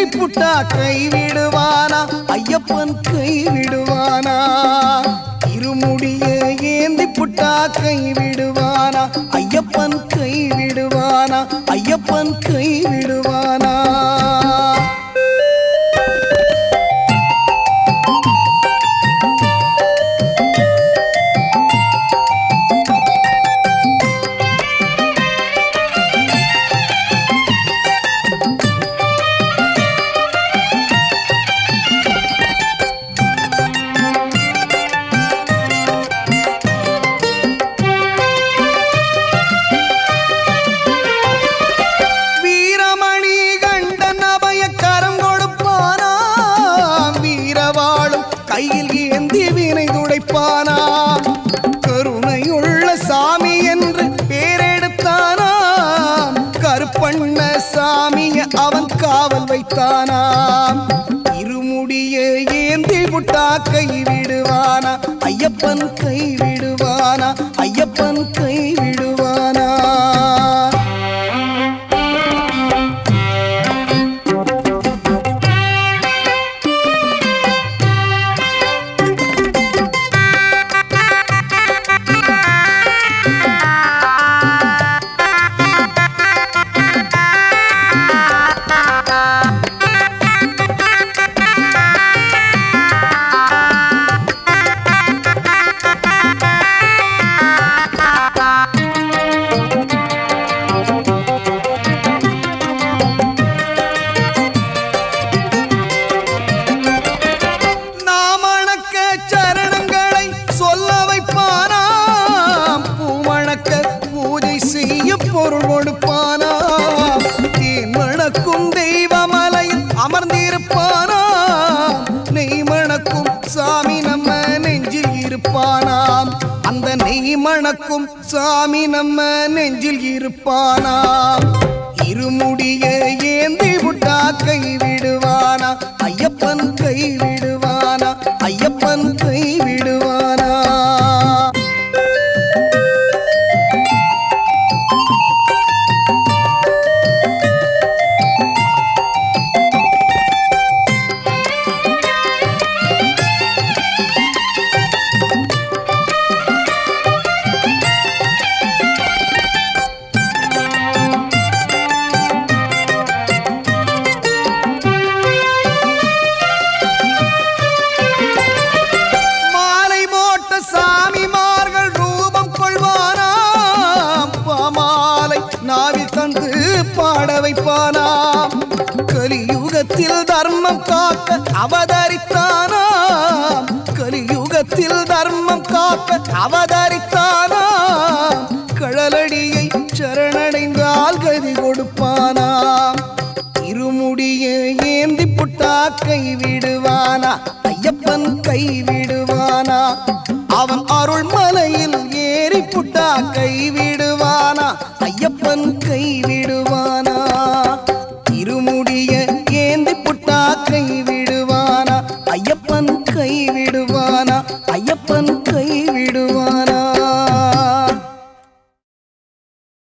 ஏந்தி புட்டா கை விடுவானா ஐயப்பன் கை விடுவானா இருமுடிய ஏந்தி புட்டா கை விடுவானா ஐயப்பன் கை விடுவானா ஐயப்பன் கை விடுவானா வீரமணி கண்டன் அபய கரம் கொடுப்பானாம் வீரவாளும் கையில் ஏந்தி வினை துடைப்பானாம் கருணையுள்ள சாமி என்று பேரெடுத்தானாம் கருப்பண்ண சாமிய அவன் காவல் வைத்தானாம் இருமுடிய ஏந்தி புட்டா கை விடுவானா ஐயப்பன் கை விடுவானா ஐயப்பன் கை விடுவானா நாமணக்க சரணங்களை சொல்ல வைப்பானாம் பூமணக்க பூஜை செய்ய பொருள் கொடுப்பானாம் தேன் மணக்கும் தெய்வமலையில் அமர்ந்திருப்பானாம் நெய் மணக்கும் சாமி நம்ம நெஞ்சில் இருப்பானாம் அந்த நெய் மணக்கும் சாமி நம்ம நெஞ்சில் இருப்பானாம் இருமுடிய ஏந்தி விட்டா கை விடுவானா ஐயப்பன் கை விடுவானா ஐயப்பன் கை விடுவானா மாலை போட்ட சாமிமார்கள் ரூபம் கொள்வானாம் பாமாலை நாவில் தந்து பாட வைப்பானாம் கலியுகத்தில் தர்மம் காக்க அவதரித்தானாம் கலியுகத்தில் தர்மம் காக்க அவதரித்தானாம் கழலடியை சரணடைந்தால் கதி கொடுப்பானாம் இருமுடிய ஏந்தி புட்டா கை விடுவானா ஐயப்பன் கை விடுவானா அவன் அருள் மலையில் ஏறி புட்டா கை விடுவானா ஐயப்பன் கை விடுவானா இருமுடிய ஏந்தி புட்டா கை விடுவானா ஐயப்பன் கை விடுவானா ஐயப்பன்